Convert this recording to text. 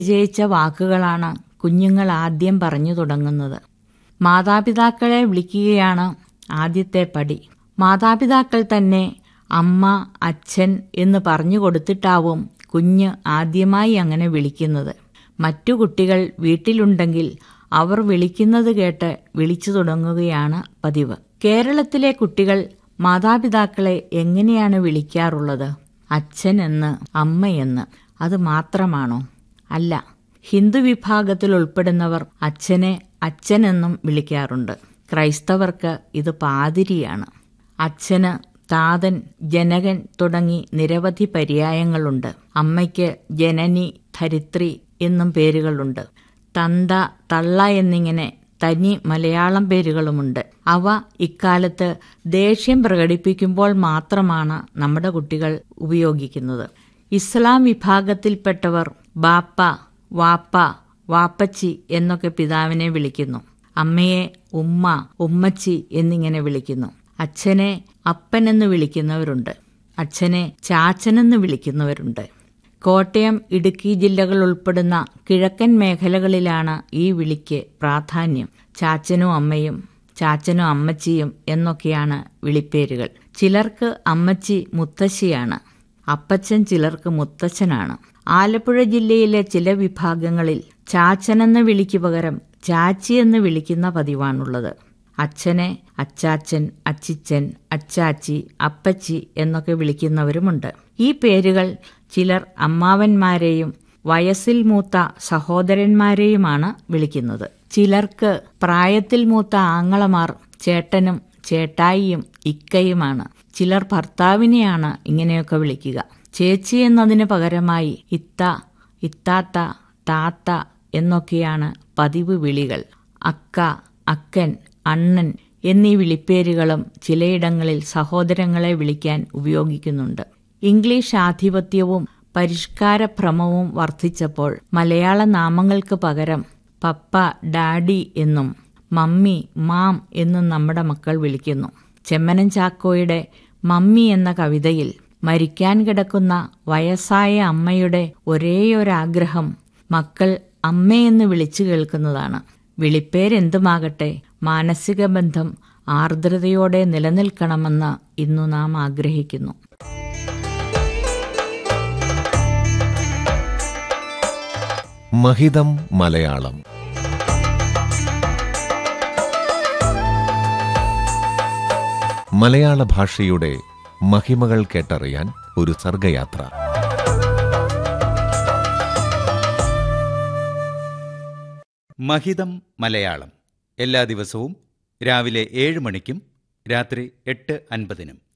പരിചയിച്ച വാക്കുകളാണ് കുഞ്ഞുങ്ങൾ ആദ്യം പറഞ്ഞു തുടങ്ങുന്നത് മാതാപിതാക്കളെ വിളിക്കുകയാണ് ആദ്യത്തെ പടി മാതാപിതാക്കൾ തന്നെ അമ്മ അച്ഛൻ എന്ന് പറഞ്ഞു കൊടുത്തിട്ടാവും കുഞ്ഞ് ആദ്യമായി അങ്ങനെ വിളിക്കുന്നത് മറ്റു കുട്ടികൾ വീട്ടിലുണ്ടെങ്കിൽ അവർ വിളിക്കുന്നത് കേട്ട് വിളിച്ചു തുടങ്ങുകയാണ് പതിവ് കേരളത്തിലെ കുട്ടികൾ മാതാപിതാക്കളെ എങ്ങനെയാണ് വിളിക്കാറുള്ളത് അച്ഛൻ എന്ന് അമ്മയെന്ന് അത് മാത്രമാണോ അല്ല ഹിന്ദു വിഭാഗത്തിൽ ഉൾപ്പെടുന്നവർ അച്ഛനെ അച്ഛനെന്നും വിളിക്കാറുണ്ട് ക്രൈസ്തവർക്ക് ഇത് പാതിരിയാണ് അച്ഛന് താതൻ ജനകൻ തുടങ്ങി നിരവധി പര്യായങ്ങളുണ്ട് അമ്മയ്ക്ക് ജനനി ധരിത്രി എന്നും പേരുകളുണ്ട് തന്ത തള്ള എന്നിങ്ങനെ തനി മലയാളം പേരുകളുമുണ്ട് അവ ഇക്കാലത്ത് ദേഷ്യം പ്രകടിപ്പിക്കുമ്പോൾ മാത്രമാണ് നമ്മുടെ കുട്ടികൾ ഉപയോഗിക്കുന്നത് ഇസ്ലാം വിഭാഗത്തിൽപ്പെട്ടവർ ബാപ്പ വാപ്പ വാപ്പച്ചി എന്നൊക്കെ പിതാവിനെ വിളിക്കുന്നു അമ്മയെ ഉമ്മ ഉമ്മച്ചി എന്നിങ്ങനെ വിളിക്കുന്നു അച്ഛനെ അപ്പനെന്ന് വിളിക്കുന്നവരുണ്ട് അച്ഛനെ ചാച്ചനെന്ന് വിളിക്കുന്നവരുണ്ട് കോട്ടയം ഇടുക്കി ജില്ലകൾ ഉൾപ്പെടുന്ന കിഴക്കൻ മേഖലകളിലാണ് ഈ വിളിക്ക് പ്രാധാന്യം ചാച്ചനും അമ്മയും ചാച്ചനും അമ്മച്ചിയും എന്നൊക്കെയാണ് വിളിപ്പേരുകൾ ചിലർക്ക് അമ്മച്ചി മുത്തശ്ശിയാണ് അപ്പച്ചൻ ചിലർക്ക് മുത്തച്ഛനാണ് ആലപ്പുഴ ജില്ലയിലെ ചില വിഭാഗങ്ങളിൽ ചാച്ചനെന്ന വിളിക്ക് പകരം ചാച്ചി എന്ന് വിളിക്കുന്ന പതിവാണുള്ളത് അച്ഛനെ അച്ചാച്ചൻ അച്ചിച്ചൻ അച്ചാച്ചി അപ്പച്ചി എന്നൊക്കെ വിളിക്കുന്നവരുമുണ്ട് ഈ പേരുകൾ ചിലർ അമ്മാവന്മാരെയും വയസ്സിൽ മൂത്ത സഹോദരന്മാരെയുമാണ് വിളിക്കുന്നത് ചിലർക്ക് പ്രായത്തിൽ മൂത്ത ആങ്ങളമാർ ചേട്ടനും ചേട്ടായിയും ഇക്കയുമാണ് ചിലർ ഭർത്താവിനെയാണ് ഇങ്ങനെയൊക്കെ വിളിക്കുക ചേച്ചി എന്നതിന് പകരമായി ഇത്ത ഇത്താത്ത താത്ത എന്നൊക്കെയാണ് പതിവ് വിളികൾ അക്ക അക്കൻ അണ്ണൻ എന്നീ വിളിപ്പേരുകളും ചിലയിടങ്ങളിൽ സഹോദരങ്ങളെ വിളിക്കാൻ ഉപയോഗിക്കുന്നുണ്ട് ഇംഗ്ലീഷ് ആധിപത്യവും പരിഷ്കാരഭ്രമവും വർദ്ധിച്ചപ്പോൾ മലയാള നാമങ്ങൾക്ക് പകരം പപ്പ ഡാഡി എന്നും മമ്മി മാം എന്നും നമ്മുടെ മക്കൾ വിളിക്കുന്നു ചെമ്മനം ചാക്കോയുടെ മമ്മി എന്ന കവിതയിൽ മരിക്കാൻ കിടക്കുന്ന വയസ്സായ അമ്മയുടെ ഒരേയൊരാഗ്രഹം മക്കൾ അമ്മയെന്ന് വിളിച്ചു കേൾക്കുന്നതാണ് വിളിപ്പേരെന്തുമാകട്ടെ മാനസിക ബന്ധം ആർദ്രതയോടെ നിലനിൽക്കണമെന്ന് ഇന്നു നാം ആഗ്രഹിക്കുന്നു മഹിതം മലയാളം മലയാള ഭാഷയുടെ മഹിമകൾ കേട്ടറിയാൻ ഒരു സർഗയാത്ര മഹിതം മലയാളം എല്ലാ ദിവസവും രാവിലെ ഏഴ് മണിക്കും രാത്രി എട്ട് അൻപതിനും